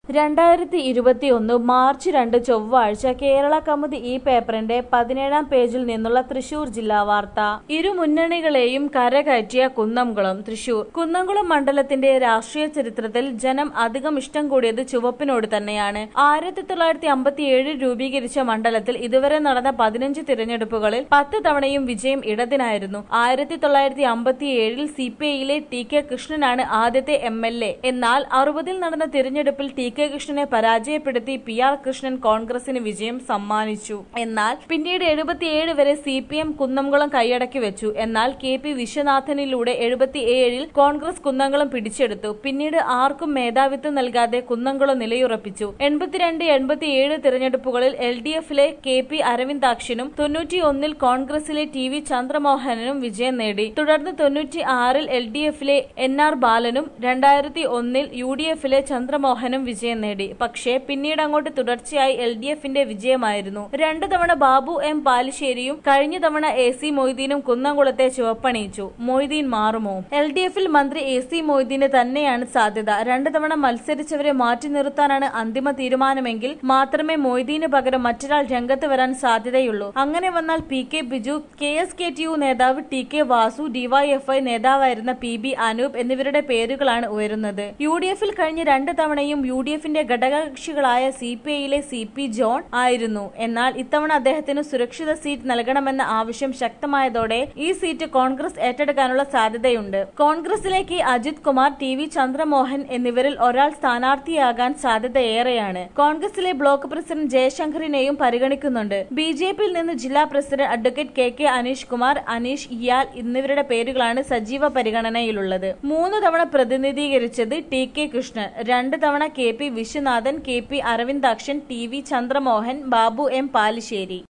രണ്ടായിരത്തി ഇരുപത്തിയൊന്ന് മാർച്ച് രണ്ട് ചൊവ്വാഴ്ച കേരള കൗമുദി ഈ പേപ്പറിന്റെ പതിനേഴാം പേജിൽ നിന്നുള്ള തൃശൂർ ജില്ലാ വാർത്ത ഇരു മുന്നണികളെയും കരകയറ്റിയ കുന്നംകുളം തൃശൂർ കുന്നംകുളം മണ്ഡലത്തിന്റെ രാഷ്ട്രീയ ചരിത്രത്തിൽ ജനം അധികം ഇഷ്ടം കൂടിയത് ചുവപ്പിനോട് തന്നെയാണ് ആയിരത്തി തൊള്ളായിരത്തി അമ്പത്തിയേഴിൽ രൂപീകരിച്ച മണ്ഡലത്തിൽ ഇതുവരെ നടന്ന പതിനഞ്ച് തിരഞ്ഞെടുപ്പുകളിൽ പത്ത് തവണയും വിജയം ഇടതിനായിരുന്നു ആയിരത്തി തൊള്ളായിരത്തി അമ്പത്തിയേഴിൽ സി പി ഐയിലെ ടി കെ കൃഷ്ണനാണ് ആദ്യത്തെ എം എൽ എ എന്നാൽ അറുപതിൽ നടന്ന തിരഞ്ഞെടുപ്പിൽ ടി കെ കൃഷ്ണനെ പരാജയപ്പെടുത്തി പി ആർ കൃഷ്ണൻ കോൺഗ്രസിന് വിജയം സമ്മാനിച്ചു എന്നാൽ പിന്നീട് എഴുപത്തിയേഴ് വരെ സി പി എം കുന്നംകുളം കൈയടക്കി വെച്ചു എന്നാൽ കെ പി വിശ്വനാഥനിലൂടെ എഴുപത്തിയേഴിൽ കോൺഗ്രസ് കുന്നംകുളം പിടിച്ചെടുത്തു പിന്നീട് ആർക്കും മേധാവിത്വം നൽകാതെ കുന്നംകുളം നിലയുറപ്പിച്ചു എൺപത്തിരണ്ട് എൺപത്തിയേഴ് തിരഞ്ഞെടുപ്പുകളിൽ എൽ ഡി എഫിലെ കെ പി അരവിന്ദാക്ഷനും തൊണ്ണൂറ്റിയൊന്നിൽ കോൺഗ്രസിലെ ടി വി ചന്ദ്രമോഹനനും വിജയം നേടി തുടർന്ന് തൊണ്ണൂറ്റി ആറിൽ എൽ ഡി എഫിലെ എൻ ആർ ബാലനും രണ്ടായിരത്തി ഒന്നിൽ യു ഡി എഫിലെ ചന്ദ്രമോഹനും വിജയം നേടി പക്ഷേ പിന്നീട് അങ്ങോട്ട് തുടർച്ചയായി എൽ ഡി എഫിന്റെ വിജയമായിരുന്നു രണ്ടു തവണ ബാബു എം പാലിശ്ശേരിയും കഴിഞ്ഞ തവണ എ സി മൊയ്തീനും കുന്നംകുളത്തെ ചുവപ്പണിയിച്ചു മൊയ്തീൻ മാറുമോ എൽ ഡി എഫിൽ മന്ത്രി എ സി മൊയ്തീന് തന്നെയാണ് സാധ്യത രണ്ടു തവണ മത്സരിച്ചവരെ മാറ്റി നിർത്താനാണ് അന്തിമ തീരുമാനമെങ്കിൽ മാത്രമേ മൊയ്തീന് പകരം മറ്റൊരാൾ രംഗത്ത് വരാൻ സാധ്യതയുള്ളൂ അങ്ങനെ വന്നാൽ P K Biju K S K T U നേതാവ് ടി കെ വാസു ഡിവൈഎഫ്ഐ നേതാവായിരുന്ന പി ബി അനൂപ് എന്നിവരുടെ പേരുകളാണ് ഉയരുന്നത് യു ഡി എഫിൽ കഴിഞ്ഞ രണ്ട് തവണയും യു ഡി എഫിന്റെ ഘടകകക്ഷികളായ സി പി ഐയിലെ സി പി ജോൺ ആയിരുന്നു എന്നാൽ ഇത്തവണ അദ്ദേഹത്തിന് സുരക്ഷിത സീറ്റ് നൽകണമെന്ന ആവശ്യം ശക്തമായതോടെ ഈ സീറ്റ് കോൺഗ്രസ് ഏറ്റെടുക്കാനുള്ള സാധ്യതയുണ്ട് കോൺഗ്രസിലേക്ക് അജിത് കുമാർ ടി വി ചന്ദ്രമോഹൻ എന്നിവരിൽ ഒരാൾ സ്ഥാനാർത്ഥിയാകാൻ സാധ്യതയേറെയാണ് കോൺഗ്രസിലെ ബ്ലോക്ക് പ്രസിഡന്റ് ജയശങ്കറിനെയും പരിഗണിക്കുന്നുണ്ട് ബി ജെ പിയിൽ നിന്ന് ജില്ലാ president advocate K K Aneesh Kumar Aneesh ഇയാൽ എന്നിവരുടെ പേരുകളാണ് സജീവ പരിഗണനയിലുള്ളത് മൂന്ന് തവണ പ്രതിനിധീകരിച്ചത് ടി കെ കൃഷ്ണൻ രണ്ട് തവണ K P Viswanathan K P Aravindakshan T V Chandramohan Babu M Palissery